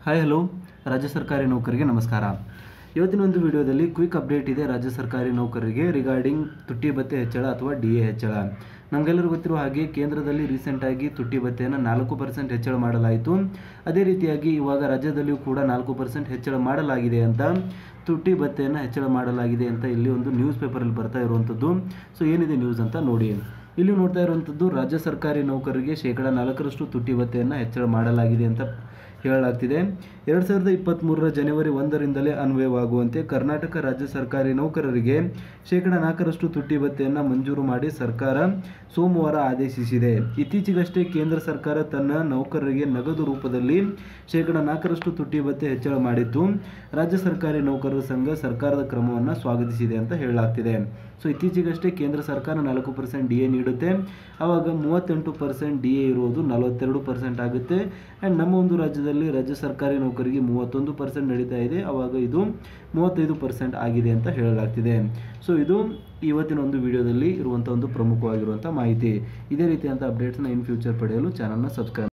hi hello ರಾಜ್ಯ ಸರ್ಕಾರಿ ನೌಕರಿಗೆ ನಮಸ್ಕಾರ ಇವತ್ತಿನ ಒಂದು ವಿಡಿಯೋದಲ್ಲಿ ಕ್ವಿಕ್ ಅಪ್ಡೇಟ್ ಇದೆ ರಾಜ್ಯ ಸರ್ಕಾರಿ ನೌಕರರಿಗೆ ರಿಗಾರ್ಡಿಂಗ್ ತುಟ್ಟಿ ಭತ್ಯೆ ಹೆಚ್ಚಳ ಅಥವಾ ಡಿ ಎ ಹೆಚ್ಚಳ ನಮಗೆಲ್ಲರಿಗೂ ಗೊತ್ತಿರುವ ಹಾಗೆ ಕೇಂದ್ರದಲ್ಲಿ ರೀಸೆಂಟಾಗಿ ತುಟ್ಟಿ ಭತ್ಯೆಯನ್ನು ನಾಲ್ಕು ಪರ್ಸೆಂಟ್ ಹೆಚ್ಚಳ ಮಾಡಲಾಯಿತು ಅದೇ ರೀತಿಯಾಗಿ ಇವಾಗ ರಾಜ್ಯದಲ್ಲಿಯೂ ಕೂಡ ನಾಲ್ಕು ಪರ್ಸೆಂಟ್ ಹೆಚ್ಚಳ ಮಾಡಲಾಗಿದೆ ಅಂತ ತುಟ್ಟಿ ಭತ್ಯೆಯನ್ನು ಹೆಚ್ಚಳ ಮಾಡಲಾಗಿದೆ ಅಂತ ಇಲ್ಲಿ ಒಂದು ನ್ಯೂಸ್ ಪೇಪರಲ್ಲಿ ಬರ್ತಾ ಇರುವಂಥದ್ದು ಸೊ ಏನಿದೆ ನ್ಯೂಸ್ ಅಂತ ನೋಡಿ ಇಲ್ಲಿ ನೋಡ್ತಾ ಇರುವಂಥದ್ದು ರಾಜ್ಯ ಸರ್ಕಾರಿ ನೌಕರರಿಗೆ ಶೇಕಡ ನಾಲ್ಕರಷ್ಟು ತುಟ್ಟಿ ಭತ್ಯೆಯನ್ನು ಹೆಚ್ಚಳ ಮಾಡಲಾಗಿದೆ ಅಂತ ಹೇಳಲಾಗ್ತಿದೆ ಎರಡು ಸಾವಿರದ ಇಪ್ಪತ್ತ್ಮೂರರ ಜನವರಿ ಒಂದರಿಂದಲೇ ಅನ್ವಯವಾಗುವಂತೆ ಕರ್ನಾಟಕ ರಾಜ್ಯ ಸರ್ಕಾರಿ ನೌಕರರಿಗೆ ಶೇಕಡ ನಾಲ್ಕರಷ್ಟು ತುಟ್ಟಿ ಭತ್ಯೆಯನ್ನು ಮಂಜೂರು ಮಾಡಿ ಸರ್ಕಾರ ಸೋಮವಾರ ಆದೇಶಿಸಿದೆ ಇತ್ತೀಚೆಗಷ್ಟೇ ಕೇಂದ್ರ ಸರ್ಕಾರ ತನ್ನ ನೌಕರರಿಗೆ ನಗದು ರೂಪದಲ್ಲಿ ಶೇಕಡ ನಾಲ್ಕರಷ್ಟು ತುಟ್ಟಿ ಭತ್ಯೆ ಹೆಚ್ಚಳ ಮಾಡಿದ್ದು ರಾಜ್ಯ ಸರ್ಕಾರಿ ನೌಕರರ ಸಂಘ ಸರ್ಕಾರದ ಕ್ರಮವನ್ನು ಸ್ವಾಗತಿಸಿದೆ ಅಂತ ಹೇಳಲಾಗ್ತಿದೆ ಸೊ ಇತ್ತೀಚೆಗಷ್ಟೇ ಕೇಂದ್ರ ಸರ್ಕಾರ ನಾಲ್ಕು ಪರ್ಸೆಂಟ್ ಡಿ ಎ ನೀಡುತ್ತೆ ಆವಾಗ ಮೂವತ್ತೆಂಟು ಪರ್ಸೆಂಟ್ ಡಿ ಎ ಇರುವುದು ನಲವತ್ತೆರಡು ಪರ್ಸೆಂಟ್ ಆಗುತ್ತೆ ಆ್ಯಂಡ್ ನಮ್ಮ ಒಂದು ರಾಜ್ಯದಲ್ಲಿ ರಾಜ್ಯ ಸರ್ಕಾರಿ ನೌಕರಿಗೆ ಮೂವತ್ತೊಂದು ಪರ್ಸೆಂಟ್ ನಡೀತಾ ಇದೆ ಆವಾಗ ಇದು ಮೂವತ್ತೈದು ಪರ್ಸೆಂಟ್ ಆಗಿದೆ ಅಂತ ಹೇಳಲಾಗ್ತಿದೆ ಸೊ ಇದು ಇವತ್ತಿನ ಒಂದು ವಿಡಿಯೋದಲ್ಲಿ ಇರುವಂಥ ಒಂದು ಪ್ರಮುಖವಾಗಿರುವಂಥ ಮಾಹಿತಿ ಇದೇ ರೀತಿಯಾದಂಥ ಅಪ್ಡೇಟ್ಸ್ನ ಇನ್ ಫ್ಯೂಚರ್ ಪಡೆಯಲು ಚಾನಲ್ನ ಸಬ್ಸ್ಕ್ರೈಬ್